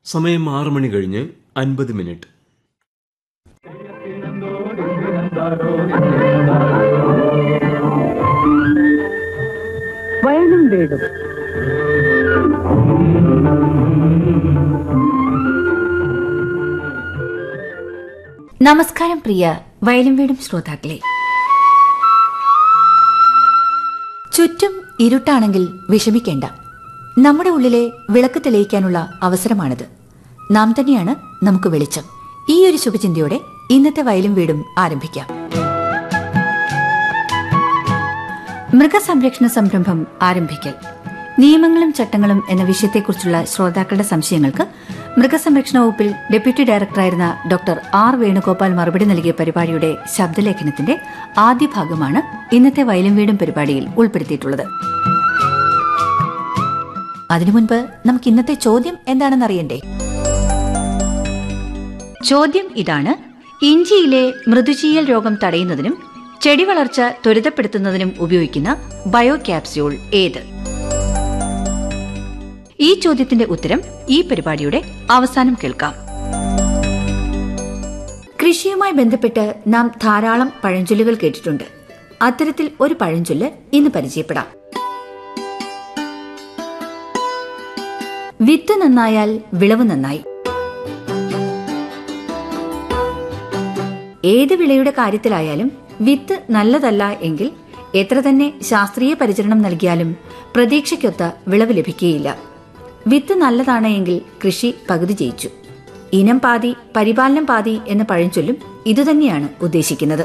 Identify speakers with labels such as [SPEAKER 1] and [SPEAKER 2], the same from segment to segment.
[SPEAKER 1] സമയം ആറ് മണി കഴിഞ്ഞ് അൻപത് മിനിറ്റ്
[SPEAKER 2] വയലും വീടും
[SPEAKER 3] നമസ്കാരം പ്രിയ വയലും വീടും ശ്രോതാക്കളെ ചുറ്റും ഇരുട്ടാണെങ്കിൽ വിഷമിക്കേണ്ട നമ്മുടെ ഉള്ളിലെ വിളക്ക് തെളിയിക്കാനുള്ള അവസരമാണിത് നാം തന്നെയാണ് നമുക്ക് വെളിച്ചം ഈ ഒരു ശുഭചിന്തയോടെ ഇന്നത്തെ വയലും വീടും ആരംഭിക്കാം മൃഗസംരക്ഷണ സംരംഭം ആരംഭിക്കൽ നിയമങ്ങളും ചട്ടങ്ങളും എന്ന വിഷയത്തെക്കുറിച്ചുള്ള ശ്രോതാക്കളുടെ സംശയങ്ങൾക്ക് മൃഗസംരക്ഷണ വകുപ്പിൽ ഡെപ്യൂട്ടി ഡയറക്ടറായിരുന്ന ഡോക്ടർ ആർ വേണുഗോപാൽ മറുപടി നൽകിയ പരിപാടിയുടെ ശബ്ദലേഖനത്തിന്റെ ആദ്യ ഭാഗമാണ് ഇന്നത്തെ വയലും വീടും പരിപാടിയിൽ ഉൾപ്പെടുത്തിയിട്ടുള്ളത് അതിനു മുൻപ് നമുക്ക് ഇന്നത്തെ ചോദ്യം എന്താണെന്ന് അറിയണ്ടേ ചോദ്യം ഇതാണ് ഇഞ്ചിയിലെ മൃദുചീയൽ രോഗം തടയുന്നതിനും ചെടി വളർച്ച ത്വരിതപ്പെടുത്തുന്നതിനും ഉപയോഗിക്കുന്ന ബയോ ക്യാപ്സ്യൂൾ ഏത് ഈ ചോദ്യത്തിന്റെ ഉത്തരം ഈ പരിപാടിയുടെ അവസാനം കേൾക്കാം കൃഷിയുമായി ബന്ധപ്പെട്ട് നാം ധാരാളം പഴഞ്ചൊല്ലുകൾ കേട്ടിട്ടുണ്ട് അത്തരത്തിൽ ഒരു പഴഞ്ചൊല്ല് ഇന്ന് പരിചയപ്പെടാം വിത്ത് നന്നായാൽ വിളവ് നന്നായി ഏത് വിളയുടെ കാര്യത്തിലായാലും വിത്ത് നല്ലതല്ല എങ്കിൽ എത്ര തന്നെ ശാസ്ത്രീയ പരിചരണം നൽകിയാലും പ്രതീക്ഷയ്ക്കൊത്ത വിളവ് ലഭിക്കുകയില്ല വിത്ത് നല്ലതാണ് എങ്കിൽ കൃഷി പകുതി ജയിച്ചു ഇനം പാതി പരിപാലനം പാതി എന്ന പഴഞ്ചൊല്ലും ഇതുതന്നെയാണ് ഉദ്ദേശിക്കുന്നത്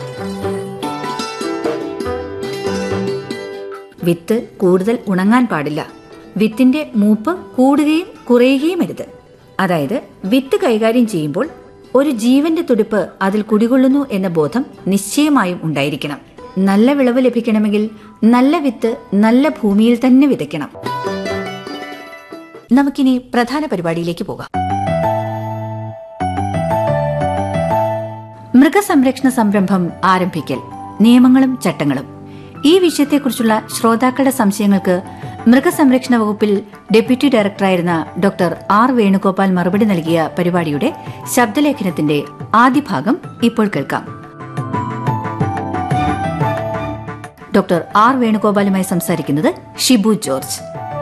[SPEAKER 3] വിത്ത് കൂടുതൽ ഉണങ്ങാൻ പാടില്ല വിത്തിന്റെ മൂപ്പ് കൂടുകയും കുറയുകയും അരുത് അതായത് വിത്ത് കൈകാര്യം ചെയ്യുമ്പോൾ ഒരു ജീവന്റെ തുടിപ്പ് അതിൽ കുടികൊള്ളുന്നു എന്ന ബോധം നിശ്ചയമായും ഉണ്ടായിരിക്കണം നല്ല വിളവ് ലഭിക്കണമെങ്കിൽ നല്ല വിത്ത് നല്ല ഭൂമിയിൽ തന്നെ വിതയ്ക്കണം നമുക്കിനി പ്രധാന പരിപാടിയിലേക്ക് പോകാം മൃഗസംരക്ഷണ സംരംഭം ആരംഭിക്കൽ നിയമങ്ങളും ചട്ടങ്ങളും ഈ വിഷയത്തെക്കുറിച്ചുള്ള ശ്രോതാക്കളുടെ സംശയങ്ങൾക്ക് മൃഗസംരക്ഷണ വകുപ്പിൽ ഡെപ്യൂട്ടി ഡയറക്ടറായിരുന്ന ഡോക്ടർ ആർ വേണുഗോപാൽ മറുപടി നൽകിയ പരിപാടിയുടെ ശബ്ദലേഖനത്തിന്റെ ആദ്യ ഭാഗം ഇപ്പോൾ കേൾക്കാം ഡോക്ടർ ആർ വേണുഗോപാലുമായി സംസാരിക്കുന്നത് ഷിബു ജോർജ്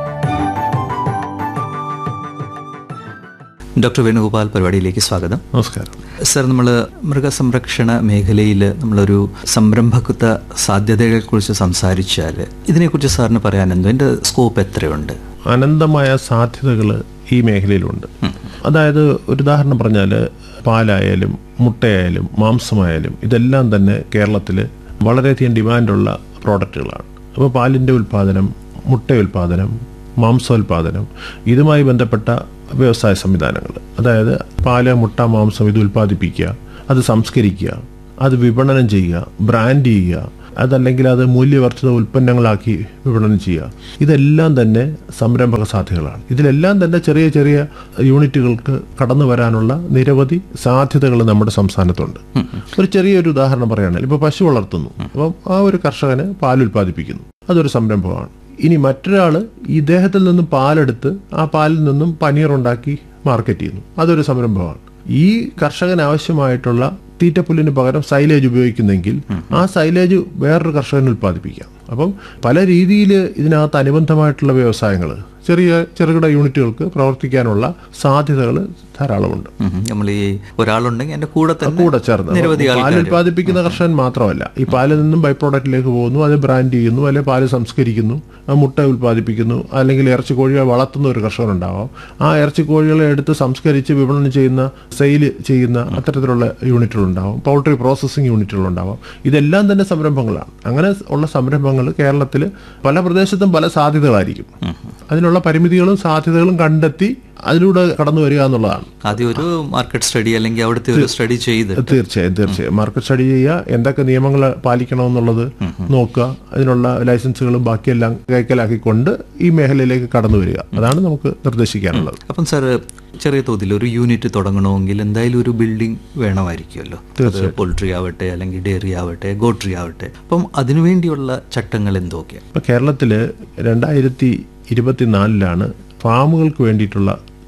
[SPEAKER 4] ഡോക്ടർ വേണുഗോപാൽ പരിപാടിയിലേക്ക് സ്വാഗതം
[SPEAKER 5] നമസ്കാരം
[SPEAKER 4] സർ നമ്മൾ മൃഗസംരക്ഷണ മേഖലയിൽ നമ്മളൊരു സംരംഭകത്വ സാധ്യതകളെക്കുറിച്ച് സംസാരിച്ചാൽ ഇതിനെക്കുറിച്ച് സാറിന് പറയാൻ എന്തോ എൻ്റെ സ്കോപ്പ് എത്രയുണ്ട്
[SPEAKER 5] അനന്തമായ സാധ്യതകൾ ഈ മേഖലയിലുണ്ട് അതായത് ഒരു ഉദാഹരണം പറഞ്ഞാൽ പാലായാലും മുട്ടയായാലും മാംസമായാലും ഇതെല്ലാം തന്നെ കേരളത്തിൽ വളരെയധികം ഡിമാൻഡുള്ള പ്രോഡക്റ്റുകളാണ് അപ്പോൾ പാലിൻ്റെ ഉൽപ്പാദനം മുട്ട ഉൽപ്പാദനം മാംസോൽപാദനം ഇതുമായി ബന്ധപ്പെട്ട വ്യവസായ സംവിധാനങ്ങൾ അതായത് പാല് മുട്ട മാംസം ഇത് ഉൽപ്പാദിപ്പിക്കുക അത് സംസ്കരിക്കുക അത് വിപണനം ചെയ്യുക ബ്രാൻഡ് ചെയ്യുക അതല്ലെങ്കിൽ അത് മൂല്യവർദ്ധിത ഉൽപ്പന്നങ്ങളാക്കി വിപണനം ചെയ്യുക ഇതെല്ലാം തന്നെ സംരംഭക സാധ്യതകളാണ് ഇതിലെല്ലാം തന്നെ ചെറിയ ചെറിയ യൂണിറ്റുകൾക്ക് കടന്നു വരാനുള്ള നിരവധി സാധ്യതകൾ നമ്മുടെ സംസ്ഥാനത്തുണ്ട് ഒരു ചെറിയൊരു ഉദാഹരണം പറയുകയാണെങ്കിൽ ഇപ്പോൾ പശു വളർത്തുന്നു അപ്പം ആ ഒരു കർഷകന് പാൽ ഉൽപ്പാദിപ്പിക്കുന്നു അതൊരു സംരംഭമാണ് ഇനി മറ്റൊരാൾ ഇദ്ദേഹത്തിൽ നിന്നും പാലെടുത്ത് ആ പാലിൽ നിന്നും പനീർ ഉണ്ടാക്കി മാർക്കറ്റ് ചെയ്യുന്നു അതൊരു സംരംഭമാണ് ഈ കർഷകന് ആവശ്യമായിട്ടുള്ള തീറ്റപ്പുല്ലിന് പകരം സൈലേജ് ഉപയോഗിക്കുന്നെങ്കിൽ ആ സൈലേജ് വേറൊരു കർഷകന് ഉൽപ്പാദിപ്പിക്കാം അപ്പം പല രീതിയിൽ ഇതിനകത്ത് അനുബന്ധമായിട്ടുള്ള വ്യവസായങ്ങൾ ചെറിയ ചെറുകിട യൂണിറ്റുകൾക്ക് പ്രവർത്തിക്കാനുള്ള സാധ്യതകൾ ധാരാളമുണ്ട്
[SPEAKER 4] നമ്മൾ ഈ ഒരാളുണ്ടെങ്കിൽ എൻ്റെ കൂടെ തന്നെ
[SPEAKER 5] കൂടെ ചേർന്ന്
[SPEAKER 4] നിരവധി
[SPEAKER 5] പാൽ
[SPEAKER 4] ആൾക്കാർ
[SPEAKER 5] ഉൽപ്പാദിപ്പിക്കുന്ന കർഷകൻ മാത്രമല്ല ഈ പാലിൽ നിന്നും ബൈ പ്രോഡക്റ്റിലേക്ക് പോകുന്നു അത് ബ്രാൻഡ് ചെയ്യുന്നു അല്ലെങ്കിൽ പാല് സംസ്കരിക്കുന്നു ആ മുട്ട ഉൽപ്പാദിപ്പിക്കുന്നു അല്ലെങ്കിൽ ഇറച്ചി കോഴികളെ വളർത്തുന്ന ഒരു കർഷകനുണ്ടാവാം ആ ഇറച്ചി കോഴികളെ എടുത്ത് സംസ്കരിച്ച് വിപണനം ചെയ്യുന്ന സെയിൽ ചെയ്യുന്ന അത്തരത്തിലുള്ള യൂണിറ്റുകളുണ്ടാവും പൗൾട്രി പ്രോസസ്സിംഗ് യൂണിറ്റുകളുണ്ടാവാം ഇതെല്ലാം തന്നെ സംരംഭങ്ങളാണ് അങ്ങനെ ഉള്ള സംരംഭങ്ങൾ കേരളത്തിൽ പല പ്രദേശത്തും പല സാധ്യതകളായിരിക്കും അതിനുള്ള പരിമിതികളും സാധ്യതകളും കണ്ടെത്തി അതിലൂടെ കടന്നു വരിക എന്നുള്ളതാണ്
[SPEAKER 4] ആദ്യം ഒരു മാർക്കറ്റ് സ്റ്റഡി അല്ലെങ്കിൽ അവിടുത്തെ ഒരു സ്റ്റഡി ചെയ്ത്
[SPEAKER 5] തീർച്ചയായും തീർച്ചയായും മാർക്കറ്റ് സ്റ്റഡി ചെയ്യുക എന്തൊക്കെ നിയമങ്ങൾ പാലിക്കണമെന്നുള്ളത് നോക്കുക അതിനുള്ള ലൈസൻസുകളും ബാക്കിയെല്ലാം കൈക്കലാക്കിക്കൊണ്ട് ഈ മേഖലയിലേക്ക് കടന്നു വരിക അതാണ് നമുക്ക് നിർദ്ദേശിക്കാനുള്ളത്
[SPEAKER 4] അപ്പം സാർ ചെറിയ തോതിൽ ഒരു യൂണിറ്റ് തുടങ്ങണമെങ്കിൽ എന്തായാലും ഒരു ബിൽഡിംഗ് വേണമായിരിക്കുമല്ലോ അത് പോൾട്രി ആവട്ടെ അല്ലെങ്കിൽ ഡയറി ആവട്ടെ ഗോട്രി ആവട്ടെ അപ്പം അതിനുവേണ്ടിയുള്ള ചട്ടങ്ങൾ എന്തൊക്കെയാണ്
[SPEAKER 5] ഇപ്പൊ കേരളത്തിൽ രണ്ടായിരത്തി ഇരുപത്തിനാലിലാണ് ഫാമുകൾക്ക് വേണ്ടിയിട്ടുള്ള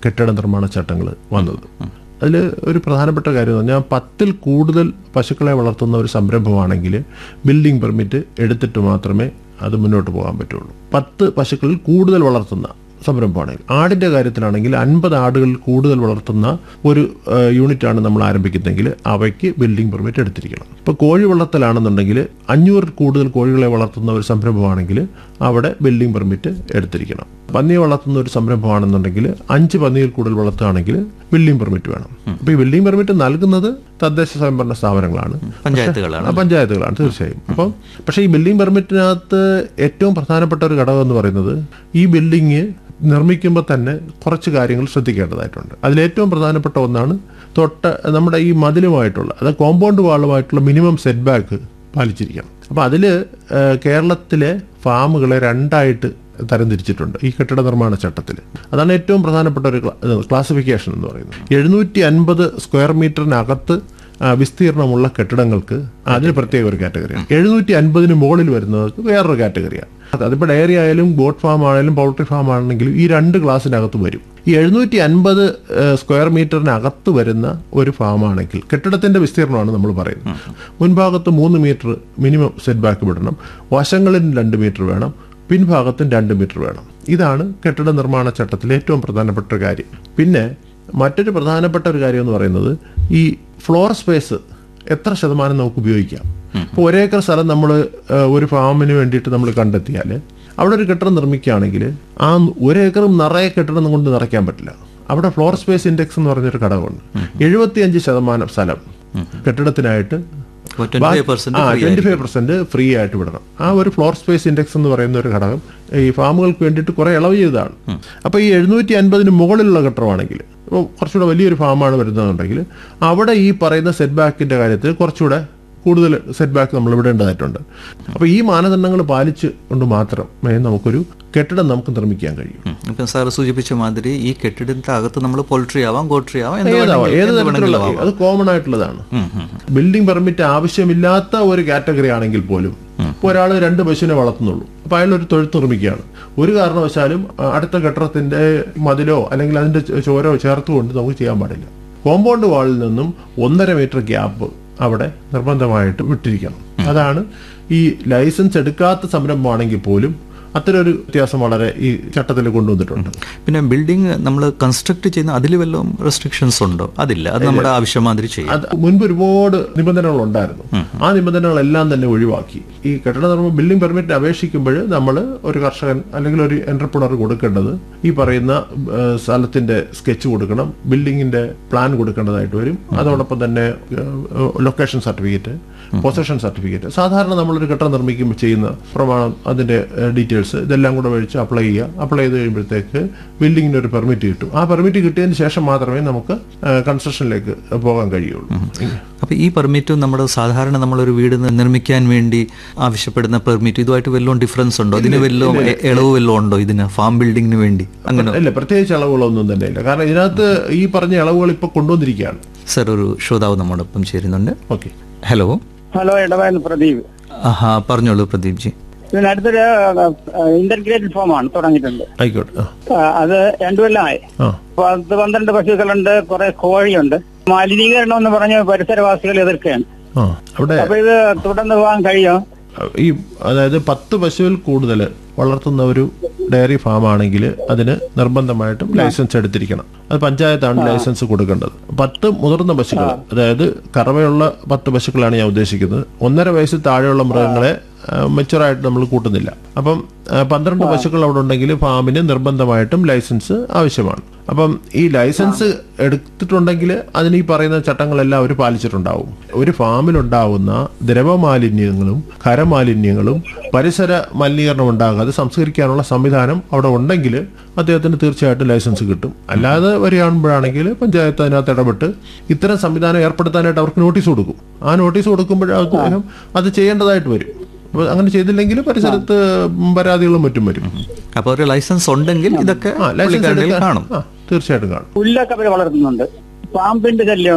[SPEAKER 5] കെട്ടിട നിർമ്മാണ ചട്ടങ്ങൾ വന്നത് അതിൽ ഒരു പ്രധാനപ്പെട്ട കാര്യം എന്ന് പറഞ്ഞാൽ പത്തിൽ കൂടുതൽ പശുക്കളെ വളർത്തുന്ന ഒരു സംരംഭമാണെങ്കിൽ ബിൽഡിംഗ് പെർമിറ്റ് എടുത്തിട്ട് മാത്രമേ അത് മുന്നോട്ട് പോകാൻ പറ്റുള്ളൂ പത്ത് പശുക്കളിൽ കൂടുതൽ വളർത്തുന്ന സംരംഭമാണെങ്കിൽ ആടിന്റെ കാര്യത്തിലാണെങ്കിൽ അൻപത് ആടുകളിൽ കൂടുതൽ വളർത്തുന്ന ഒരു ഏഹ്, യൂണിറ്റാണ് നമ്മൾ ആരംഭിക്കുന്നതെങ്കിൽ അവയ്ക്ക് ബിൽഡിംഗ് പെർമിറ്റ് എടുത്തിരിക്കണം ഇപ്പോൾ കോഴി വളർത്തലാണെന്നുണ്ടെങ്കിൽ അഞ്ഞൂറിൽ കൂടുതൽ കോഴികളെ വളർത്തുന്ന ഒരു സംരംഭമാണെങ്കിൽ അവിടെ ബിൽഡിംഗ് പെർമിറ്റ് എടുത്തിരിക്കണം പന്നിയെ വളർത്തുന്ന ഒരു സംരംഭമാണെന്നുണ്ടെങ്കിൽ അഞ്ച് പന്നിയിൽ കൂടുതൽ വളർത്തുകയാണെങ്കിൽ ബിൽഡിംഗ് പെർമിറ്റ് വേണം അപ്പോൾ ഈ ബിൽഡിംഗ് പെർമിറ്റ് നൽകുന്നത് തദ്ദേശ സ്വയംഭരണ സ്ഥാപനങ്ങളാണ്
[SPEAKER 4] പഞ്ചായത്തുകളാണ്
[SPEAKER 5] ആ, പഞ്ചായത്തുകളാണ് തീർച്ചയായും അപ്പം പക്ഷേ ഈ ബിൽഡിംഗ് പെർമിറ്റിനകത്ത് ഏറ്റവും പ്രധാനപ്പെട്ട ഒരു ഘടകം എന്ന് പറയുന്നത് ഈ ബിൽഡിംഗ് നിർമ്മിക്കുമ്പോൾ തന്നെ കുറച്ച് കാര്യങ്ങൾ ശ്രദ്ധിക്കേണ്ടതായിട്ടുണ്ട് അതിലേറ്റവും പ്രധാനപ്പെട്ട ഒന്നാണ് തൊട്ട് നമ്മുടെ ഈ മതിലുമായിട്ടുള്ള അതായത് കോമ്പൗണ്ട് വാളുമായിട്ടുള്ള മിനിമം സെറ്റ് ബാക്ക് പാലിച്ചിരിക്കണം അപ്പോൾ അതിൽ കേരളത്തിലെ ഫാമുകളെ രണ്ടായിട്ട് തരംതിരിച്ചിട്ടുണ്ട് ഈ കെട്ടിട നിർമ്മാണ ചട്ടത്തിൽ അതാണ് ഏറ്റവും പ്രധാനപ്പെട്ട ഒരു ക്ലാ- ഇത് ക്ലാസിഫിക്കേഷൻ എന്ന് പറയുന്നത് എഴുന്നൂറ്റി അൻപത് സ്ക്വയർ മീറ്ററിനകത്ത് ആ, വിസ്തീർണമുള്ള കെട്ടിടങ്ങൾക്ക് അതിന് പ്രത്യേക ഒരു കാറ്റഗറിയാണ് എഴുന്നൂറ്റി അൻപതിന് മുകളിൽ വരുന്നവർക്ക് വേറൊരു കാറ്റഗറിയാണ് അത് അതിപ്പോൾ ഡയറി ആയാലും ഗോഡ് ഫാം ആണെങ്കിലും പൗൾട്രി ഫാം ആണെങ്കിലും ഈ രണ്ട് ക്ലാസ്സിനകത്ത് വരും ഈ എഴുന്നൂറ്റി അൻപത് സ്ക്വയർ മീറ്ററിനകത്ത് വരുന്ന ഒരു ഫാമാണെങ്കിൽ കെട്ടിടത്തിന്റെ വിസ്തീർണമാണ് നമ്മൾ പറയുന്നത് മുൻഭാഗത്ത് മൂന്ന് മീറ്റർ മിനിമം സെറ്റ് ബാക്ക് വിടണം വശങ്ങളിൽ രണ്ട് മീറ്റർ വേണം പിൻഭാഗത്തും രണ്ട് മീറ്റർ വേണം ഇതാണ് കെട്ടിട നിർമ്മാണ ചട്ടത്തിലെ ഏറ്റവും പ്രധാനപ്പെട്ട ഒരു കാര്യം പിന്നെ മറ്റൊരു പ്രധാനപ്പെട്ട ഒരു കാര്യം എന്ന് പറയുന്നത് ഈ ഫ്ലോർ സ്പേസ് എത്ര ശതമാനം നമുക്ക് ഉപയോഗിക്കാം ഇപ്പോൾ ഒരേക്കർ സ്ഥലം നമ്മൾ ഒരു ഫാമിന് വേണ്ടിയിട്ട് നമ്മൾ കണ്ടെത്തിയാൽ അവിടെ ഒരു കെട്ടിടം നിർമ്മിക്കുകയാണെങ്കിൽ ആ ഒരേക്കറും നിറയെ കെട്ടിടം കൊണ്ട് നിറയ്ക്കാൻ പറ്റില്ല അവിടെ ഫ്ലോർ സ്പേസ് ഇൻഡെക്സ് എന്ന് പറഞ്ഞൊരു ഘടകമുണ്ട് എഴുപത്തിയഞ്ച് ശതമാനം സ്ഥലം കെട്ടിടത്തിനായിട്ട്
[SPEAKER 4] twenty five percent
[SPEAKER 5] twenty five percent free ആയിട്ട് വിടണം ആ ഒരു ഫ്ലോർ സ്പേസ് ഇൻഡെക്സ് എന്ന് പറയുന്ന ഒരു ഘടകം ഈ ഫാമുകൾക്ക് വേണ്ടിയിട്ട് കുറെ ഇളവ് ചെയ്തതാണ് അപ്പൊ ഈ എഴുന്നൂറ്റി അൻപതിന് മുകളിലുള്ള ഘട്ടമാണെങ്കിൽ ഇപ്പോൾ കുറച്ചുകൂടെ വലിയൊരു ഫാമാണ് വരുന്നതെന്നുണ്ടെങ്കിൽ അവിടെ ഈ പറയുന്ന സെറ്റ് ബാക്കിന്റെ കാര്യത്തിൽ കുറച്ചുകൂടെ കൂടുതൽ സെറ്റ് ബാക്ക് നമ്മൾ വിടേണ്ടതായിട്ടുണ്ട് അപ്പോൾ ഈ മാനദണ്ഡങ്ങൾ പാലിച്ച് കൊണ്ട് മാത്രമേ നമുക്കൊരു കെട്ടിടം നമുക്ക് നിർമ്മിക്കാൻ കഴിയൂ
[SPEAKER 4] ഇപ്പം സാർ സൂചിപ്പിച്ച മാതിരി ഈ കെട്ടിടത്തിന്റെ അകത്ത് നമ്മൾ പോൾട്രി ആവാം ഗോട്രി ആവാം എന്ത്
[SPEAKER 5] ഏതാവാം
[SPEAKER 4] വേണമെങ്കിലും-
[SPEAKER 5] ഏത്
[SPEAKER 4] എന്ത്
[SPEAKER 5] തരത്തിലുള്ള
[SPEAKER 4] വേണമെങ്കിലും ആവാം.
[SPEAKER 5] അത് കോമൺ ആയിട്ടുള്ളതാണ്
[SPEAKER 4] ഉം, ഉം.
[SPEAKER 5] ബിൽഡിംഗ് പെർമിറ്റ് ആവശ്യമില്ലാത്ത ഒരു കാറ്റഗറി ആണെങ്കിൽ പോലും ഇപ്പോൾ ഒരാൾ രണ്ട് പശുവിനെ വളർത്തുന്നുള്ളൂ അപ്പോൾ അയാൾ ഒരു തൊഴുത്ത് നിർമ്മിക്കുകയാണ് ഒരു കാരണവശാലും ആ, അടുത്ത കെട്ടിടത്തിന്റെ മതിലോ അല്ലെങ്കിൽ അതിന്റെ ചോ- ചോരോ ചേർത്തുകൊണ്ട് നമുക്ക് ചെയ്യാൻ പാടില്ല കോമ്പൗണ്ട് വാളിൽ നിന്നും ഒന്നര മീറ്റർ ഗ്യാപ്പ് അവിടെ നിർബന്ധമായിട്ട് വിട്ടിരിക്കണം അതാണ് ഈ ലൈസൻസ് എടുക്കാത്ത സംരംഭമാണെങ്കിൽ പോലും അത്തരം ഒരു വ്യത്യാസം വളരെ ഈ ചട്ടത്തിൽ കൊണ്ടുവന്നിട്ടുണ്ട്
[SPEAKER 4] പിന്നെ ബിൽഡിംഗ് നമ്മൾ കൺസ്ട്രക്ട് ചെയ്യുന്ന അതിൽ വല്ലതും റെസ്ട്രിക്ഷൻസ് ഉണ്ടോ അതില്ല അത് നമ്മുടെ ആവശ്യം മാതിരി ചെയ്യും
[SPEAKER 5] അത് മുൻപ് ഒരുപാട് നിബന്ധനകൾ ഉണ്ടായിരുന്നു ആ നിബന്ധനകളെല്ലാം തന്നെ ഒഴിവാക്കി ഈ കെട്ടിട നിർമ്മാണ ബിൽഡിംഗ് പെർമിറ്റ് അപേക്ഷിക്കുമ്പോൾ നമ്മൾ ഒരു കർഷകൻ അല്ലെങ്കിൽ ഒരു എന്റർപ്രണർ കൊടുക്കേണ്ടത് ഈ പറയുന്ന ഏഹ്, സ്ഥലത്തിന്റെ സ്കെച്ച് കൊടുക്കണം ബിൽഡിങ്ങിന്റെ പ്ലാൻ കൊടുക്കേണ്ടതായിട്ട് വരും അതോടൊപ്പം തന്നെ ലൊക്കേഷൻ സർട്ടിഫിക്കറ്റ് പൊസഷൻ സർട്ടിഫിക്കറ്റ് സാധാരണ നമ്മളൊരു കെട്ടിടം നിർമ്മിക്കുമ്പോൾ ചെയ്യുന്ന പ്രമാണം അതിന്റെ ഡീറ്റെയിൽസ് ഇതെല്ലാം കൂടെ മേടിച്ച് അപ്ലൈ ചെയ്യുക അപ്ലൈ ചെയ്ത് കഴിയുമ്പോഴത്തേക്ക് ബിൽഡിങ്ങിന് ഒരു പെർമിറ്റ് കിട്ടും ആ പെർമിറ്റ് കിട്ടിയതിന് ശേഷം മാത്രമേ നമുക്ക് കൺസ്ട്രക്ഷനിലേക്ക് പോകാൻ കഴിയുള്ളൂ
[SPEAKER 4] അപ്പൊ ഈ പെർമിറ്റും നമ്മുടെ സാധാരണ നമ്മളൊരു വീട് നി- നിർമ്മിക്കാൻ വേണ്ടി ആവശ്യപ്പെടുന്ന പെർമിറ്റ് ഇതുമായിട്ട് വല്ലതും ഡിഫറൻസ് ഉണ്ടോ ഇതിന് വല്ലതും എ- ഇളവ് വല്ലതും ഉണ്ടോ ഇതിന് ഫാം ബിൽഡിങ്ങിന് വേണ്ടി അങ്ങനെ
[SPEAKER 5] ഇല്ല പ്രത്യേകിച്ച് ഇളവുകളൊന്നും തന്നെ ഇല്ല കാരണം ഇതിനകത്ത് ഈ പറഞ്ഞ ഇളവുകൾ ഇപ്പൊ കൊണ്ടുവന്നിരിക്കുകയാണ്
[SPEAKER 4] സർ ഒരു ശ്രോതാവ് നമ്മോടൊപ്പം ചേരുന്നുണ്ട്
[SPEAKER 5] ഓക്കെ
[SPEAKER 4] ഹലോ
[SPEAKER 2] ഹലോ ഇടവേന്ന് പ്രദീപ്
[SPEAKER 4] ആഹാ പറഞ്ഞോളൂ പ്രദീപ് ജി
[SPEAKER 2] ഇതിനടുത്തൊരു ഇന്റർഗ്രേറ്റഡ് ഫോമാണ് തുടങ്ങിയിട്ടുണ്ട്
[SPEAKER 5] ആയിക്കോട്ടെ ആ
[SPEAKER 2] ആ, അത് രണ്ടു കൊല്ലമായി
[SPEAKER 5] ആ
[SPEAKER 2] പത്ത് പന്ത്രണ്ട് പശുക്കളുണ്ട് കുറെ കോഴിയുണ്ട് മലിനീകരണം എന്ന് പറഞ്ഞ് പരിസരവാസികൾ എതിർക്കുകയാണ്
[SPEAKER 5] ആ അവിടെ
[SPEAKER 2] അപ്പൊ ഇത് തുടർന്ന് പോകാൻ കഴിയോ
[SPEAKER 5] ഈ അതായത് പത്ത് പശുവിൽ കൂടുതൽ വളർത്തുന്ന ഒരു ഡയറി ഫാം ആണെങ്കിൽ അതിന് നിർബന്ധമായിട്ടും ലൈസൻസ് എടുത്തിരിക്കണം അത് പഞ്ചായത്താണ് ലൈസൻസ് കൊടുക്കേണ്ടത് പത്ത് മുതിർന്ന പശുക്കൾ അതായത് കറവയുള്ള പത്ത് പശുക്കളാണ് ഞാൻ ഉദ്ദേശിക്കുന്നത് ഒന്നര വയസ്സിൽ താഴെയുള്ള മൃഗങ്ങളെ മെച്ചുറായിട്ട് നമ്മൾ കൂട്ടുന്നില്ല അപ്പം ആ, പന്ത്രണ്ട് പശുക്കൾ അവിടെ ഉണ്ടെങ്കിൽ ഫാമിന് നിർബന്ധമായിട്ടും ലൈസൻസ് ആവശ്യമാണ് അപ്പം ഈ ലൈസൻസ് എടുത്തിട്ടുണ്ടെങ്കിൽ അതിന് ഈ പറയുന്ന ചട്ടങ്ങളെല്ലാം അവർ പാലിച്ചിട്ടുണ്ടാവും ഒരു ഫാമിലുണ്ടാവുന്ന ദ്രവമാലിന്യങ്ങളും ഖരമാലിന്യങ്ങളും പരിസര മലിനീകരണം ഉണ്ടാകാതെ സംസ്കരിക്കാനുള്ള സംവിധാനം അവിടെ ഉണ്ടെങ്കിൽ അദ്ദേഹത്തിന് തീർച്ചയായിട്ടും ലൈസൻസ് കിട്ടും അല്ലാതെ വരികയാകുമ്പോഴാണെങ്കിൽ പഞ്ചായത്ത് അതിനകത്ത് ഇടപെട്ട് ഇത്തരം സംവിധാനം ഏർപ്പെടുത്താനായിട്ട് അവർക്ക് നോട്ടീസ് കൊടുക്കും ആ നോട്ടീസ് കൊടുക്കുമ്പോഴേ അദ്ദേഹം അത് ചെയ്യേണ്ടതായിട്ട് വരും അപ്പോൾ അങ്ങനെ ചെയ്തില്ലെങ്കിൽ പരിസരത്ത് പരാതികളും മറ്റും വരും
[SPEAKER 4] അപ്പൊ ഒരു ലൈസൻസ് ഉണ്ടെങ്കിൽ ഇതൊക്കെ
[SPEAKER 5] ആ ലൈസൻസ്
[SPEAKER 4] പുള്ളിക്കാരനിൽ
[SPEAKER 5] എടുക്കാൻ
[SPEAKER 4] കാണും
[SPEAKER 5] ആ തീർച്ചയായിട്ടും കാണും
[SPEAKER 2] പുല്ലൊക്കെ അവർ വളർത്തുന്നുണ്ട് പാമ്പിന്റെ ശല്യമുണ്ട്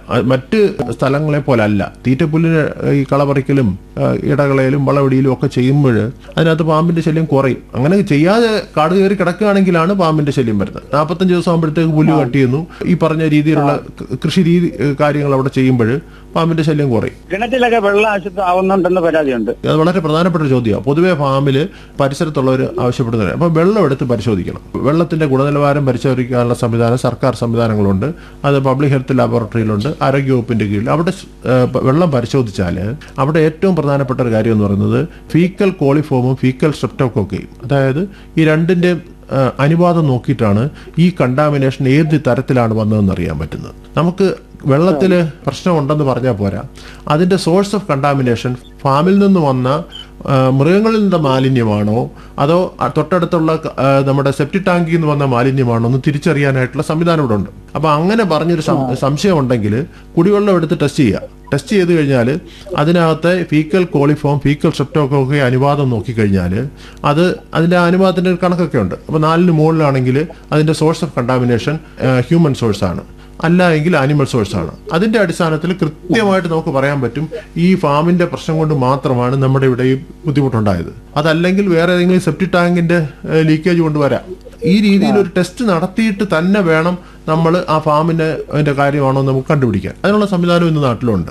[SPEAKER 5] അത് മറ്റ് സ്ഥലങ്ങളെ പോലെ അല്ല തീറ്റപ്പുല്ലിന് ഈ കളപറിക്കലും ആ, ഇടകളയിലും വളവടിയിലും ഒക്കെ ചെയ്യുമ്പോൾ അതിനകത്ത് പാമ്പിന്റെ ശല്യം കുറയും അങ്ങനെ ചെയ്യാതെ കാട് കയറി കിടക്കുകയാണെങ്കിലാണ് പാമ്പിന്റെ ശല്യം വരുന്നത് നാൽപ്പത്തഞ്ച് ദിവസം ആകുമ്പോഴത്തേക്ക് പുല്ല് കട്ട് ചെയ്യുന്നു ഈ പറഞ്ഞ രീതിയിലുള്ള ക- കൃഷി രീതി ഏ, കാര്യങ്ങൾ അവിടെ ചെയ്യുമ്പോൾ പാമ്പിന്റെ ശല്യം കുറയും
[SPEAKER 2] കിണറ്റിലൊക്കെ വെള്ളം അശുദ്ധമാവുന്നുണ്ടെന്ന് പരാതിയുണ്ട്
[SPEAKER 5] അത് വളരെ പ്രധാനപ്പെട്ട ഒരു ചോദ്യമാണ് പൊതുവെ ഫാമിൽ പരിസരത്തുള്ളവർ ആവശ്യപ്പെടുന്നത് അപ്പോൾ വെള്ളം എടുത്ത് പരിശോധിക്കണം വെള്ളത്തിന്റെ ഗുണനിലവാരം പരിശോധിക്കാനുള്ള സംവിധാനം സർക്കാർ സംവിധാനങ്ങളുണ്ട് അത് പബ്ലിക് ഹെൽത്ത് ലാബോറട്ടറിയിലുണ്ട് ആരോഗ്യവകുപ്പിന്റെ കീഴിൽ അവിടെ സ്- ഏഹ് പ- വെള്ളം പരിശോധിച്ചാൽ അവിടെ ഏറ്റവും പ്രധാനപ്പെട്ട ഒരു കാര്യം എന്ന് പറയുന്നത് ഫീക്കൽ കോളിഫോമും ഫീക്കൽ സ്ട്രെപ്റ്റോക്കോക്കയും അതായത് ഈ രണ്ടിന്റെ ഏഹ് അനുപാതം നോക്കിയിട്ടാണ് ഈ കണ്ടാമിനേഷൻ ഏത് തരത്തിലാണ് വന്നതെന്ന് അറിയാൻ പറ്റുന്നത് നമുക്ക് വെള്ളത്തിൽ പ്രശ്നമുണ്ടെന്ന് പറഞ്ഞാൽ പോരാ അതിന്റെ സോഴ്സ് ഓഫ് കണ്ടാമിനേഷൻ ഫാമിൽ നിന്ന് വന്ന ആ, മൃഗങ്ങളിൽ നിന്ന മാലിന്യമാണോ അതോ ആ, തൊട്ടടുത്തുള്ള ആ, നമ്മുടെ സെപ്റ്റി ടാങ്കിൽ നിന്ന് വന്ന മാലിന്യമാണോ എന്ന് തിരിച്ചറിയാനായിട്ടുള്ള സംവിധാനം ഇവിടെ ഉണ്ട് അപ്പൊ അങ്ങനെ പറഞ്ഞൊരു സം- സംശയം ഉണ്ടെങ്കിൽ കുടിവെള്ളം എടുത്ത് ടെസ്റ്റ് ചെയ്യുക ടെസ്റ്റ് ചെയ്ത് കഴിഞ്ഞാൽ അതിനകത്തെ ഫീക്കൽ കോളിഫോം ഫീക്കൽ സ്ട്രെപ്റ്റോക്കൊക്കെ അനുപാതം നോക്കിക്കഴിഞ്ഞാൽ അത് അതിന്റെ അനുപാതത്തിന്റെ ഒരു കണക്കൊക്കെ ഉണ്ട് അപ്പോൾ നാലിന് മുകളിലാണെങ്കിൽ അതിന്റെ source of contamination human source ആണ് അല്ല എങ്കിൽ ആനിമൽ സോഴ്സ് ആണ് അതിന്റെ അടിസ്ഥാനത്തിൽ കൃത്യമായിട്ട് നമുക്ക് പറയാൻ പറ്റും ഈ ഫാമിന്റെ പ്രശ്നം കൊണ്ട് മാത്രമാണ് നമ്മുടെ ഇവിടെ ഈ ബുദ്ധിമുട്ടുണ്ടായത് അതല്ലെങ്കിൽ വേറെ ഏതെങ്കിലും സെപ്റ്റി ടാങ്കിന്റെ ലീക്കേജ് കൊണ്ട് വരാം ഈ രീതിയിൽ ഒരു ടെസ്റ്റ് നടത്തിയിട്ട് തന്നെ വേണം നമ്മൾ ആ ഫാമിന്റെ അതിന്റെ കാര്യമാണോ എന്ന് നമുക്ക് കണ്ടുപിടിക്കാൻ അതിനുള്ള സംവിധാനം ഇന്ന് നാട്ടിലുണ്ട്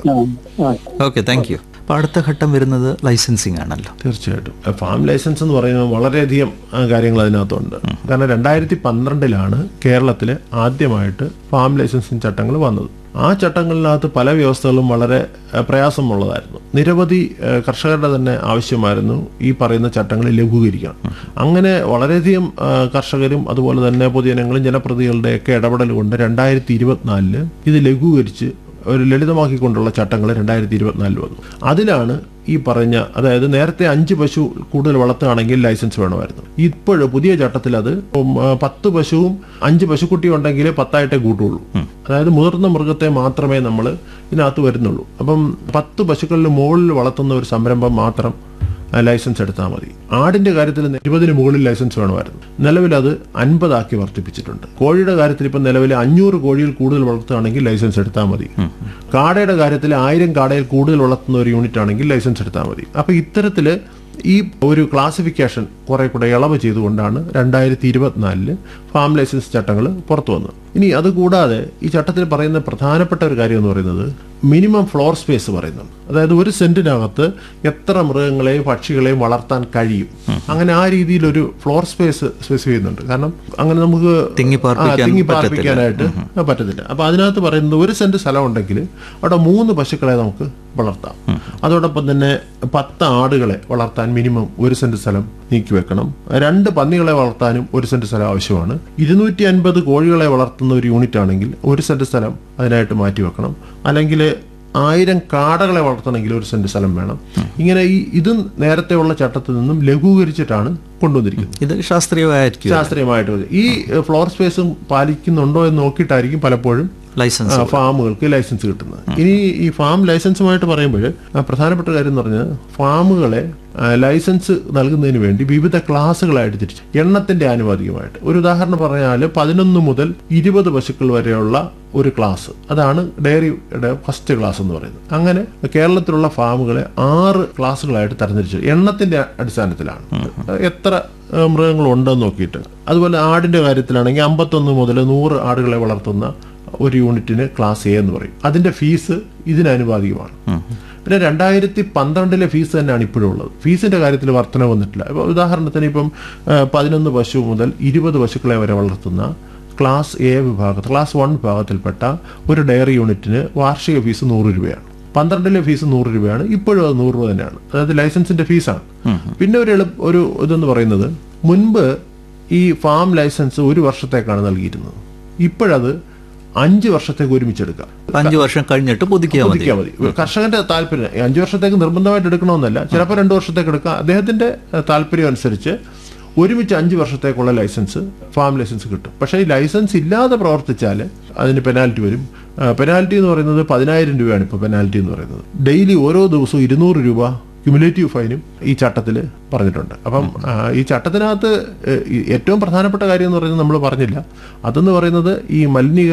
[SPEAKER 4] ഓക്കെ താങ്ക് യു അപ്പോൾ അടുത്ത ഘട്ടം വരുന്നത് ലൈസൻസിങ് ആണല്ലോ
[SPEAKER 5] തീർച്ചയായിട്ടും ഫാം ലൈസൻസ് എന്ന് പറയുന്നത് വളരെയധികം ആ, കാര്യങ്ങൾ അതിനകത്തുണ്ട് കാരണം രണ്ടായിരത്തി പന്ത്രണ്ടിലാണ് കേരളത്തിൽ ആദ്യമായിട്ട് ഫാം ലൈസൻസിങ് ചട്ടങ്ങൾ വന്നത് ആ ചട്ടങ്ങളിനകത്ത് പല വ്യവസ്ഥകളും വളരെ ആ, പ്രയാസമുള്ളതായിരുന്നു നിരവധി ആ, കർഷകരുടെ തന്നെ ആവശ്യമായിരുന്നു ഈ പറയുന്ന ചട്ടങ്ങൾ ലഘൂകരിക്കണം അങ്ങനെ വളരെയധികം ആ, കർഷകരും അതുപോലെ തന്നെ പൊതുജനങ്ങളും ജനപ്രതിനിധികളുടെയൊക്കെ ഇടപെടൽ കൊണ്ട് രണ്ടായിരത്തി ഇരുപത്തിനാലില് ഇത് ലഘൂകരിച്ച് ഒരു ലളിതമാക്കിക്കൊണ്ടുള്ള ചട്ടങ്ങൾ രണ്ടായിരത്തി ഇരുപത്തിനാലിൽ വന്നു അതിലാണ് ഈ പറഞ്ഞ അതായത് നേരത്തെ അഞ്ച് പശു കൂടുതൽ വളർത്തുകയാണെങ്കിൽ ലൈസൻസ് വേണമായിരുന്നു ഇപ്പോഴും പുതിയ ചട്ടത്തിൽ അത് ഉം, ആ, പത്ത് പശുവും അഞ്ച് പശുക്കുട്ടി ഉണ്ടെങ്കിൽ പത്തായിട്ടേ കൂട്ടുള്ളൂ അതായത് മുതിർന്ന മൃഗത്തെ മാത്രമേ നമ്മൾ ഇതിനകത്ത് വരുന്നുള്ളൂ അപ്പം പത്ത് പശുക്കളിൽ മുകളിൽ വളർത്തുന്ന ഒരു സംരംഭം മാത്രം ആ, ലൈസൻസ് എടുത്താൽ മതി ആടിന്റെ കാര്യത്തിൽ ഇരുപതിന് മുകളിൽ ലൈസൻസ് വേണമായിരുന്നു നിലവിൽ അത് അൻപതാക്കി വർദ്ധിപ്പിച്ചിട്ടുണ്ട് കോഴിയുടെ കാര്യത്തിൽ ഇപ്പം നിലവിൽ അഞ്ഞൂറ് കോഴിയിൽ കൂടുതൽ വളർത്തുകയാണെങ്കിൽ ലൈസൻസ് എടുത്താൽ മതി കാടയുടെ കാര്യത്തിൽ ആയിരം കാടയിൽ കൂടുതൽ വളർത്തുന്ന ഒരു യൂണിറ്റ് ആണെങ്കിൽ ലൈസൻസ് എടുത്താൽ മതി അപ്പൊ ഇത്തരത്തില് ഈ ഒരു ക്ലാസിഫിക്കേഷൻ കുറെ കൂടെ ഇളവ് ചെയ്തുകൊണ്ടാണ് രണ്ടായിരത്തി ഇരുപത്തിനാലില് ഫാം ലൈസൻസ് ചട്ടങ്ങൾ പുറത്തു വന്നത് ഇനി അതുകൂടാതെ ഈ ചട്ടത്തിൽ പറയുന്ന പ്രധാനപ്പെട്ട ഒരു കാര്യം എന്ന് പറയുന്നത് മിനിമം ഫ്ലോർ സ്പേസ് പറയുന്നുണ്ട് അതായത് ഒരു സെന്റിനകത്ത് എത്ര മൃഗങ്ങളെയും പക്ഷികളെയും വളർത്താൻ കഴിയും അങ്ങനെ ആ രീതിയിൽ ഒരു ഫ്ലോർ സ്പേസ് സ്പെസിഫൈ ചെയ്യുന്നുണ്ട് കാരണം അങ്ങനെ നമുക്ക്
[SPEAKER 4] തിങ്ങി പാർപ്പിക്കാൻ
[SPEAKER 5] ആ, തിങ്ങി
[SPEAKER 4] പറ്റത്തില്ല.
[SPEAKER 5] പാർപ്പിക്കാനായിട്ട് പറ്റത്തില്ല അപ്പൊ അതിനകത്ത് പറയുന്നത് ഒരു സെന്റ് സ്ഥലം ഉണ്ടെങ്കിൽ അവിടെ മൂന്ന് പശുക്കളെ നമുക്ക് വളർത്താം അതോടൊപ്പം തന്നെ പത്ത് ആടുകളെ വളർത്താൻ മിനിമം ഒരു സെന്റ് സ്ഥലം നീക്കി വെക്കണം രണ്ട് പന്നികളെ വളർത്താനും ഒരു സെന്റ് സ്ഥലം ആവശ്യമാണ് ഇരുന്നൂറ്റി അൻപത് കോഴികളെ വളർത്തുന്ന ഒരു യൂണിറ്റ് ആണെങ്കിൽ ഒരു സെന്റ് സ്ഥലം അതിനായിട്ട് മാറ്റി വെക്കണം അല്ലെങ്കിൽ ആയിരം കാടകളെ വളർത്തണമെങ്കിൽ ഒരു സെന്റ് സ്ഥലം വേണം ഇങ്ങനെ ഈ ഇതും നേരത്തെയുള്ള ചട്ടത്തിൽ നിന്നും ലഘൂകരിച്ചിട്ടാണ് കൊണ്ടുവന്നിരിക്കുന്നത്
[SPEAKER 4] ഇത് ശാസ്ത്രീയമായിരിക്കും
[SPEAKER 5] ശാസ്ത്രീയമായിട്ട് മതി. ഈ ഫ്ലോർ സ്പേസും പാലിക്കുന്നുണ്ടോ എന്ന് നോക്കിയിട്ടായിരിക്കും പലപ്പോഴും
[SPEAKER 4] ലൈസൻസ്
[SPEAKER 5] ആ, ഫാമുകൾക്ക് ലൈസൻസ് കിട്ടുന്നത് ഇനി ഈ ഫാം ലൈസൻസുമായിട്ട് പറയുമ്പോൾ ആ, പ്രധാനപ്പെട്ട കാര്യം എന്ന് പറഞ്ഞാൽ ഫാമുകളെ ആ, ലൈസൻസ് നൽകുന്നതിന് വേണ്ടി വിവിധ ക്ലാസ്സുകളായിട്ട് തിരിച്ചു എണ്ണത്തിന്റെ ആനുപാതികമായിട്ട് ഒരു ഉദാഹരണം പറഞ്ഞാൽ പതിനൊന്ന് മുതൽ ഇരുപത് പശുക്കൾ വരെയുള്ള ഒരു ക്ലാസ് അതാണ് ഡയറിയുടെ ഫസ്റ്റ് ക്ലാസ് എന്ന് പറയുന്നത് അങ്ങനെ കേരളത്തിലുള്ള ഫാമുകളെ ആറ് ക്ലാസ്സുകളായിട്ട് തരംതിരിച്ചു എണ്ണത്തിന്റെ അടിസ്ഥാനത്തിലാണ് എത്ര ആ, മൃഗങ്ങൾ ഉണ്ടെന്ന് നോക്കിയിട്ട് അതുപോലെ ആടിന്റെ കാര്യത്തിലാണെങ്കിൽ അമ്പത്തൊന്ന് മുതൽ നൂറ് ആടുകളെ വളർത്തുന്ന ഒരു യൂണിറ്റിന് ക്ലാസ് എ എന്ന് പറയും അതിന്റെ ഫീസ് ഇതിനനുപാതികമാണ് പിന്നെ രണ്ടായിരത്തി പന്ത്രണ്ടിലെ ഫീസ് തന്നെയാണ് ഇപ്പോഴും ഉള്ളത് ഫീസിന്റെ കാര്യത്തിൽ വർധന വന്നിട്ടില്ല ഇപ്പൊ ഉദാഹരണത്തിന് ഇപ്പം ആ, പതിനൊന്ന് പശു മുതൽ ഇരുപത് പശുക്കളെ വരെ വളർത്തുന്ന ക്ലാസ് എ വിഭാഗത്തിൽ ക്ലാസ് വൺ വിഭാഗത്തിൽപ്പെട്ട ഒരു ഡയറി യൂണിറ്റിന് വാർഷിക ഫീസ് നൂറ് രൂപയാണ് പന്ത്രണ്ടിലെ ഫീസ് നൂറ് രൂപയാണ് ഇപ്പോഴും അത് നൂറ് രൂപ തന്നെയാണ് അതായത് ലൈസൻസിന്റെ ഫീസാണ് പിന്നെ ഒരു എളുപ്പ ഒരു ഇതെന്ന് പറയുന്നത് മുൻപ് ഈ ഫാം ലൈസൻസ് ഒരു വർഷത്തേക്കാണ് നൽകിയിരുന്നത് ഇപ്പോഴത് അഞ്ച് വർഷത്തേക്ക് ഒരുമിച്ചെടുക്കാം
[SPEAKER 4] അഞ്ചു വർഷം കഴിഞ്ഞിട്ട് പുതുക്കിയാൽ മതി
[SPEAKER 5] പുതുക്കിയാൽ മതി കർഷകന്റെ താല്പര്യം ഈ അഞ്ചു വർഷത്തേക്ക് നിർബന്ധമായിട്ട് എടുക്കണമെന്നല്ല ചിലപ്പോൾ രണ്ടു വർഷത്തേക്ക് എടുക്കാം അദ്ദേഹത്തിന്റെ ഏഹ്, താല്പര്യം അനുസരിച്ച് ഒരുമിച്ച് അഞ്ച് വർഷത്തേക്കുള്ള ലൈസൻസ് ഫാം ലൈസൻസ് കിട്ടും പക്ഷേ ഈ ലൈസൻസ് ഇല്ലാതെ പ്രവർത്തിച്ചാൽ അതിന് പെനാൽറ്റി വരും പെനാൽറ്റി എന്ന് പറയുന്നത് പതിനായിരം രൂപയാണ് ഇപ്പോൾ പെനാൽറ്റി എന്ന് പറയുന്നത് ഡെയിലി ഓരോ ദിവസവും ഇരുന്നൂറ് രൂപ ക്യുമുലേറ്റീവ് ഫൈനും ഈ ചട്ടത്തിൽ പറഞ്ഞിട്ടുണ്ട് അപ്പം ആ, ഈ ചട്ടത്തിനകത്ത് ഏഹ്, ഈ ഏറ്റവും പ്രധാനപ്പെട്ട കാര്യം എന്ന് പറയുന്നത് നമ്മൾ പറഞ്ഞില്ല അതെന്ന് പറയുന്നത് ഈ മലിനീകരണ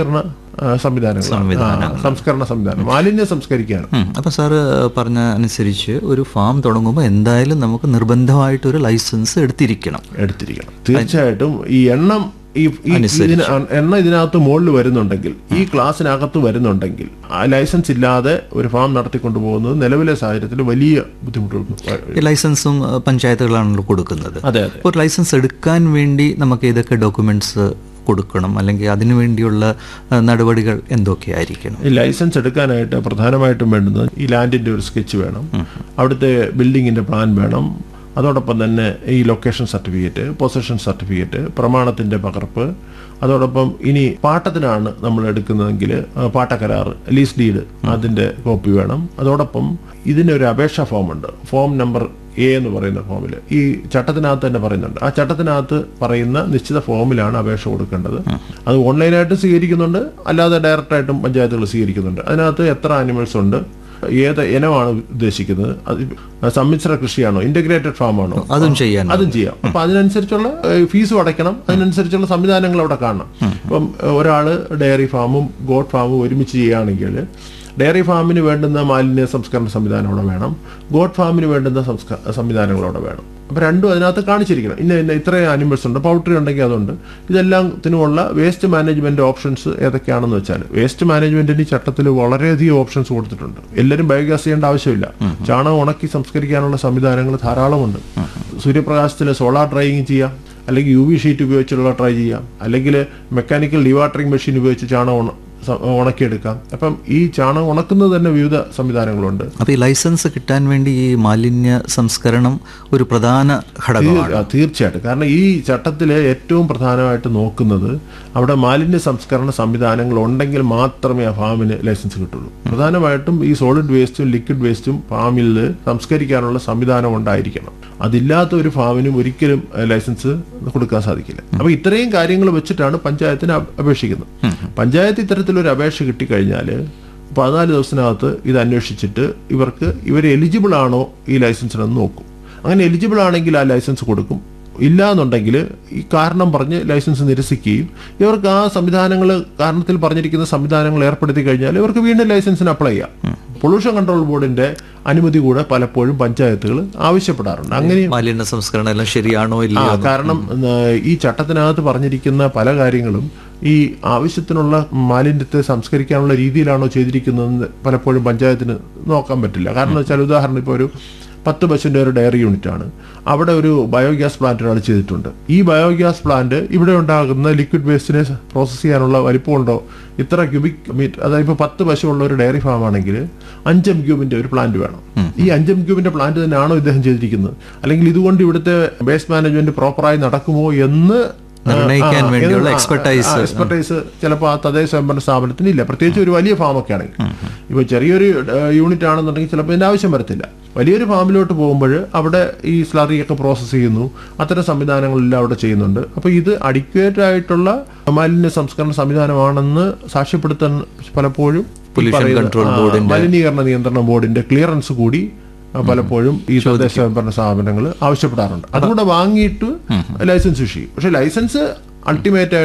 [SPEAKER 5] ആ, സംവിധാനങ്ങളാണ് ആ, സംസ്കരണ സംവിധാനം മാലിന്യം സംസ്കരിക്കുകയാണ്
[SPEAKER 4] ഉം. അപ്പൊ സാറ് പറഞ്ഞ അനുസരിച്ച് ഒരു ഫാം തുടങ്ങുമ്പോൾ എന്തായാലും നമുക്ക് നിർബന്ധമായിട്ടൊരു ലൈസൻസ് എടുത്തിരിക്കണം
[SPEAKER 5] എടുത്തിരിക്കണം തീർച്ചയായിട്ടും ഈ എണ്ണം ഈ ഈ ഇതിന് എണ്ണ ഇതിനകത്ത് മുകളിൽ വരുന്നുണ്ടെങ്കിൽ ഈ ക്ലാസ്സിനകത്ത് വരുന്നുണ്ടെങ്കിൽ ആ ലൈസൻസ് ഇല്ലാതെ ഒരു ഫാം നടത്തിക്കൊണ്ടു പോകുന്നത് നിലവിലെ സാഹചര്യത്തിൽ വലിയ ബുദ്ധിമുട്ടുകൾ
[SPEAKER 4] ഈ ലൈസൻസും ഏഹ്, പഞ്ചായത്തുകളാണല്ലോ കൊടുക്കുന്നത്
[SPEAKER 5] അതെ അതെ
[SPEAKER 4] അപ്പോൾ ഒരു ലൈസൻസ് എടുക്കാൻ വേണ്ടി നമുക്ക് ഏതൊക്കെ ഡോക്യുമെന്റ്സ് കൊടുക്കണം അല്ലെങ്കിൽ അതിനു വേണ്ടിയുള്ള ഏഹ്, നടപടികൾ എന്തൊക്കെയായിരിക്കണം
[SPEAKER 5] ഈ ലൈസൻസ് എടുക്കാനായിട്ട് പ്രധാനമായിട്ടും വേണ്ടുന്നത് ഈ ലാൻഡിന്റെ ഒരു സ്കെച്ച് വേണം അവിടുത്തെ ബിൽഡിങ്ങിന്റെ പ്ലാൻ വേണം അതോടൊപ്പം തന്നെ ഈ ലൊക്കേഷൻ സർട്ടിഫിക്കറ്റ് പൊസഷൻ സർട്ടിഫിക്കറ്റ് പ്രമാണത്തിന്റെ പകർപ്പ് അതോടൊപ്പം ഇനി പാട്ടത്തിനാണ് നമ്മൾ എടുക്കുന്നതെങ്കിൽ ആ, പാട്ടക്കരാർ ലീസ് ഡീഡ് അതിന്റെ കോപ്പി വേണം അതോടൊപ്പം ഇതിനൊരു അപേക്ഷാ ഫോം ഉണ്ട് ഫോം നമ്പർ എ എന്ന് പറയുന്ന ഫോമിൽ ഈ ചട്ടത്തിനകത്ത് തന്നെ പറയുന്നുണ്ട് ആ ചട്ടത്തിനകത്ത് പറയുന്ന നിശ്ചിത ഫോമിലാണ് അപേക്ഷ കൊടുക്കേണ്ടത് അത് ഓൺലൈനായിട്ട് സ്വീകരിക്കുന്നുണ്ട് അല്ലാതെ ഡയറക്റ്റായിട്ടും പഞ്ചായത്തുകൾ സ്വീകരിക്കുന്നുണ്ട് അതിനകത്ത് എത്ര ആനിമൽസ് ഉണ്ട് ഏത് ഇനമാണ് ഉദ്ദേശിക്കുന്നത് അത് സമ്മിശ്ര കൃഷിയാണോ ഇന്റഗ്രേറ്റഡ് ഫാം ആണോ
[SPEAKER 4] അതും ചെയ്യാൻ
[SPEAKER 5] അതും ചെയ്യാം അപ്പൊ അതിനനുസരിച്ചുള്ള ഏഹ്, ഫീസും അടയ്ക്കണം അതിനനുസരിച്ചുള്ള സംവിധാനങ്ങൾ അവിടെ കാണണം ഇപ്പം ഏഹ്, ഒരാള് ഡയറി ഫാമും ഗോഡ് ഫാമും ഒരുമിച്ച് ചെയ്യുകയാണെങ്കിൽ ഡയറി ഫാമിന് വേണ്ടുന്ന മാലിന്യ സംസ്കരണ സംവിധാനം അവിടെ വേണം ഗോഡ് ഫാമിന് വേണ്ടുന്ന സംസ്ക സംവിധാനങ്ങൾ അവിടെ വേണം അപ്പൊ രണ്ടും അതിനകത്ത് കാണിച്ചിരിക്കണം ഇന്ന ഇന്ന ഇത്രയും ആനിമൽസ് ഉണ്ട് പൗൾട്രി ഉണ്ടെങ്കിൽ അതുണ്ട് ഇതെല്ലാത്തിനുമുള്ള വേസ്റ്റ് മാനേജ്മെന്റ് ഓപ്ഷൻസ് ഏതൊക്കെയാണെന്ന് വെച്ചാൽ വേസ്റ്റ് മാനേജ്മെന്റിന് ഈ ചട്ടത്തിൽ വളരെയധികം ഓപ്ഷൻസ് കൊടുത്തിട്ടുണ്ട് എല്ലാവരും ബയോഗ്യാസ് ചെയ്യേണ്ട ആവശ്യമില്ല ചാണകം ഉണക്കി സംസ്കരിക്കാനുള്ള സംവിധാനങ്ങൾ ധാരാളമുണ്ട് സൂര്യപ്രകാശത്തിൽ സോളാർ ഡ്രൈയിങ് ചെയ്യാം അല്ലെങ്കിൽ യു വി ഷീറ്റ് ഉപയോഗിച്ചുള്ള ട്രൈ ചെയ്യാം അല്ലെങ്കിൽ മെക്കാനിക്കൽ ഡിവാട്ടറിംഗ് മെഷീൻ ഉപയോഗിച്ച് ചാണകം ഉണ- സ- ഉണക്കിയെടുക്കാം അപ്പം ഈ ചാണകം ഉണക്കുന്നത് തന്നെ വിവിധ സംവിധാനങ്ങളുണ്ട്
[SPEAKER 4] അപ്പോൾ ഈ ലൈസൻസ് കിട്ടാൻ വേണ്ടി ഈ മാലിന്യ സംസ്കരണം ഒരു പ്രധാന ഘടകമാണ്
[SPEAKER 5] ആ, തീർച്ചയായിട്ടും കാരണം ഈ ചട്ടത്തിൽ ഏറ്റവും പ്രധാനമായിട്ട് നോക്കുന്നത് അവിടെ മാലിന്യ സംസ്കരണ സംവിധാനങ്ങൾ ഉണ്ടെങ്കിൽ മാത്രമേ ആ ഫാമിന് ലൈസൻസ് കിട്ടുള്ളൂ പ്രധാനമായിട്ടും ഈ സോളിഡ് വേസ്റ്റും ലിക്വിഡ് വേസ്റ്റും ഫാമിൽ സംസ്കരിക്കാനുള്ള സംവിധാനം ഉണ്ടായിരിക്കണം അതില്ലാത്ത ഒരു ഫാമിനും ഒരിക്കലും ഏഹ്, ലൈസൻസ് കൊടുക്കാൻ സാധിക്കില്ല അപ്പൊ ഇത്രയും കാര്യങ്ങൾ വെച്ചിട്ടാണ് പഞ്ചായത്തിന് അപ്- അപേക്ഷിക്കുന്നത് പഞ്ചായത്ത് ഇത്തരത്തിലൊരു അപേക്ഷ കിട്ടിക്കഴിഞ്ഞാൽ പതിനാല് ദിവസത്തിനകത്ത് ഇത് അന്വേഷിച്ചിട്ട് ഇവർക്ക് ഇവർ എലിജിബിൾ ആണോ ഈ ലൈസൻസിനെന്ന് നോക്കും അങ്ങനെ എലിജിബിൾ ആണെങ്കിൽ ആ ലൈസൻസ് കൊടുക്കും ഇല്ല എന്നുണ്ടെങ്കിൽ ഈ കാരണം പറഞ്ഞ് ലൈസൻസ് നിരസിക്കുകയും ഇവർക്ക് ആ സംവിധാനങ്ങൾ കാരണത്തിൽ പറഞ്ഞിരിക്കുന്ന സംവിധാനങ്ങൾ ഏർപ്പെടുത്തി കഴിഞ്ഞാൽ ഇവർക്ക് വീണ്ടും ലൈസൻസിന് അപ്ലൈ ചെയ്യാം പൊല്യൂഷൻ കൺട്രോൾ ബോർഡിന്റെ അനുമതി കൂടെ പലപ്പോഴും പഞ്ചായത്തുകൾ ആവശ്യപ്പെടാറുണ്ട് അങ്ങനെ
[SPEAKER 4] മാലിന്യ സംസ്കരണം എല്ലാം ശരിയാണോ
[SPEAKER 5] ആ
[SPEAKER 4] ഇല്ലയോ
[SPEAKER 5] കാരണം ആ, ഈ ചട്ടത്തിനകത്ത് പറഞ്ഞിരിക്കുന്ന പല കാര്യങ്ങളും ഈ ആവശ്യത്തിനുള്ള മാലിന്യത്തെ സംസ്കരിക്കാനുള്ള രീതിയിലാണോ ചെയ്തിരിക്കുന്നതെന്ന് പലപ്പോഴും പഞ്ചായത്തിന് നോക്കാൻ പറ്റില്ല കാരണം എന്ന് വെച്ചാൽ ഉദാഹരണം ഇപ്പോൾ ഒരു പത്ത് പശുവിൻ്റെ ഒരു ഡയറി യൂണിറ്റ് ആണ് അവിടെ ഒരു ബയോഗ്യാസ് പ്ലാന്റ് ഒരാൾ ചെയ്തിട്ടുണ്ട് ഈ ബയോഗ്യാസ് പ്ലാന്റ് ഇവിടെ ഉണ്ടാകുന്ന ലിക്വിഡ് വേസ്റ്റിനെ പ്രോസസ്സ് ചെയ്യാനുള്ള വലിപ്പമുണ്ടോ ഇത്ര ക്യൂബിക് മീറ്റർ അതായത് ഇപ്പോൾ പത്ത് പശു ഉള്ള ഒരു ഡയറി ഫാം ആണെങ്കിൽ അഞ്ചം ക്യൂബിന്റെ ഒരു പ്ലാന്റ് വേണം ഈ അഞ്ചം ക്യൂബിന്റെ പ്ലാന്റ് തന്നെയാണോ ഇദ്ദേഹം ചെയ്തിരിക്കുന്നത് അല്ലെങ്കിൽ ഇതുകൊണ്ട് ഇവിടുത്തെ വേസ്റ്റ് മാനേജ്മെന്റ് പ്രോപ്പറായി നടക്കുമോ എന്ന്
[SPEAKER 4] നിർണ്ണയിക്കാൻ വേണ്ടിയുള്ള expertise.
[SPEAKER 5] എക്സ്പെർട്ടൈസ് ചിലപ്പോൾ ആ തദ്ദേശ സ്വയംഭരണ സ്ഥാപനത്തിന് ഇല്ല പ്രത്യേകിച്ച് ഒരു വലിയ ഫാമൊക്കെ ആണെങ്കിൽ ഇപ്പോൾ ചെറിയൊരു യൂണിറ്റ് ആണെന്നുണ്ടെങ്കിൽ ചിലപ്പോൾ ഇതിന്റെ ആവശ്യം വരത്തില്ല വലിയൊരു ഫാമിലോട്ട് പോകുമ്പോൾ അവിടെ ഈ സ്ലറിയൊക്കെ പ്രോസസ്സ് ചെയ്യുന്നു അത്തരം സംവിധാനങ്ങളെല്ലാം അവിടെ ചെയ്യുന്നുണ്ട് അപ്പോൾ ഇത് അഡിക്വേറ്റ് ആയിട്ടുള്ള മാലിന്യ സംസ്കരണ സംവിധാനമാണെന്ന് സാക്ഷ്യപ്പെടുത്താൻ പലപ്പോഴും ഈ
[SPEAKER 4] Pollution
[SPEAKER 5] പറയുന്ന,
[SPEAKER 4] Control
[SPEAKER 5] ആ,
[SPEAKER 4] Board-ന്റെ-
[SPEAKER 5] മലിനീകരണ നിയന്ത്രണ ബോർഡിന്റെ ക്ലിയറൻസ് കൂടി ആ, പലപ്പോഴും ഈ തദ്ദേശ സ്വയംഭരണ സ്ഥാപനങ്ങൾ ആവശ്യപ്പെടാറുണ്ട് അതുകൂടെ വാങ്ങിയിട്ട് ലൈസൻസ് ഇഷ്യൂ ചെയ്യും പക്ഷെ ലൈസൻസ് അൾട്ടിമേറ്റ്